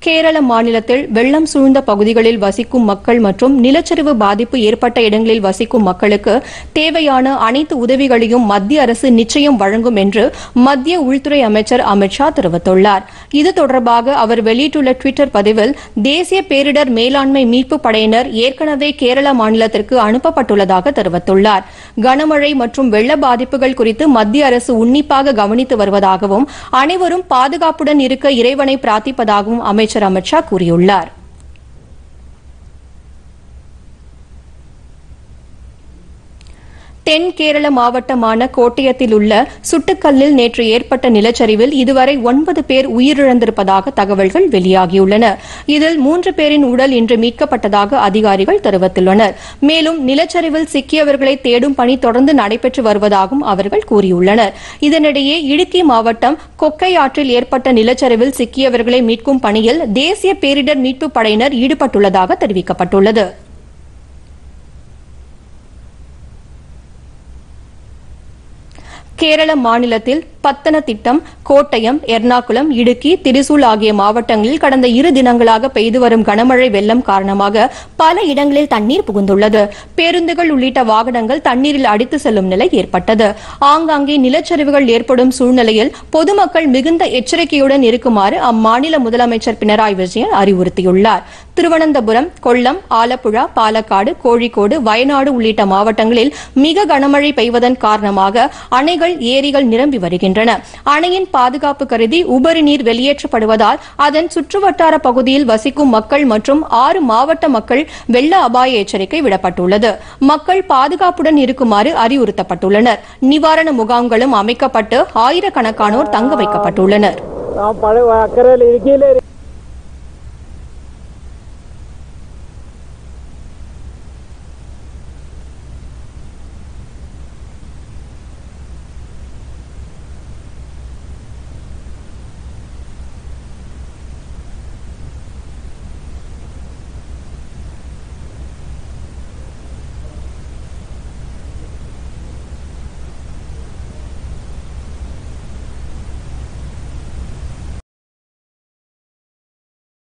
கேரள மாநிலத்தில் வெள்ளம் சூழ்ந்த பகுதிகளில் வசிக்கும் மக்கள் மற்றும் நிலச்சரிவு பாதிப்பு ஏற்பட்ட இடங்களில் வசிக்கும் மக்களுக்கு தேவையான அனைத்து உதவிகளையும் மத்திய அரசு நிச்சயம் வழங்கும் என்று மத்திய உள்துறை அமைச்சர் அமித் ஷா தெரிவித்துள்ளார் இது தொடர்பாக அவர் வெளியிட்டுள்ள டுவிட்டர் பதிவில் தேசிய பேரிடர் மேலாண்மை மீட்பு படையினர் ஏற்கனவே கேரள மாநிலத்திற்கு அனுப்பப்பட்டுள்ளதாக தெரிவித்துள்ளார் கனமழை மற்றும் வெள்ள பாதிப்புகள் குறித்து மத்திய அரசு உன்னிப்பாக கவனித்து வருவதாகவும் அனைவரும் பாதுகாப்புடன் இருக்க இறைவனை பிரார்த்திப்பதாகவும் அமைச்சர் அமித் ஷா கூறியுள்ளார் தென் கேரள மாவட்டமான கோட்டயத்தில் உள்ள சுட்டுக்கல்லில் நேற்று ஏற்பட்ட நிலச்சரிவில் இதுவரை ஒன்பது பேர் உயிரிழந்திருப்பதாக தகவல்கள் வெளியாகியுள்ளன இதில் மூன்று பேரின் உடல் இன்று மீட்கப்பட்டதாக அதிகாரிகள் தெரிவித்துள்ளனர் மேலும் நிலச்சரிவில் சிக்கியவர்களை தேடும் பணி தொடர்ந்து நடைபெற்று வருவதாகவும் அவர்கள் கூறியுள்ளனர் இதனிடையே இடுக்கி மாவட்டம் கொக்கை ஆற்றில் ஏற்பட்ட நிலச்சரிவில் சிக்கியவர்களை மீட்கும் பணியில் தேசிய பேரிடர் மீட்புப் படையினர் ஈடுபட்டுள்ளதாக தெரிவிக்கப்பட்டுள்ளது கேரள மாநிலத்தில் பத்தனத்திட்டம் கோட்டயம் எர்ணாகுளம் இடுக்கி திரிசூல் ஆகிய மாவட்டங்களில் கடந்த இரு தினங்களாக பெய்து வரும் கனமழை வெள்ளம் காரணமாக பல இடங்களில் தண்ணீர் புகுந்துள்ளது பேருந்துகள் உள்ளிட்ட வாகனங்கள் தண்ணீரில் அடித்து செல்லும் நிலை ஏற்பட்டது ஆங்காங்கே நிலச்சரிவுகள் ஏற்படும் சூழ்நிலையில் பொதுமக்கள் மிகுந்த எச்சரிக்கையுடன் இருக்குமாறு அம்மாநில முதலமைச்சர் பினராயி விஜயன் அறிவுறுத்தியுள்ளார் திருவனந்தபுரம் கொல்லம் ஆலப்புழா பாலக்காடு கோழிக்கோடு வயநாடு உள்ளிட்ட மாவட்டங்களில் மிக கனமழை பெய்வதன் காரணமாக அணைகள் ஏரிகள் நிரம்பி வருகின்றன அணையின் பாதுகாப்பு கருதி உபரி நீர் வெளியேற்றப்படுவதால் அதன் சுற்றுவட்டார பகுதியில் வசிக்கும் மக்கள் மற்றும் ஆறு மாவட்ட மக்கள் வெள்ள அபாய எச்சரிக்கை விடப்பட்டுள்ளது மக்கள் பாதுகாப்புடன் இருக்குமாறு அறிவுறுத்தப்பட்டுள்ளனர் நிவாரண முகாம்களும் அமைக்கப்பட்டு ஆயிரக்கணக்கானோர் தங்க வைக்கப்பட்டுள்ளனர் நான் பழைய அக்கறையில் இருக்கையிலே இருக்கு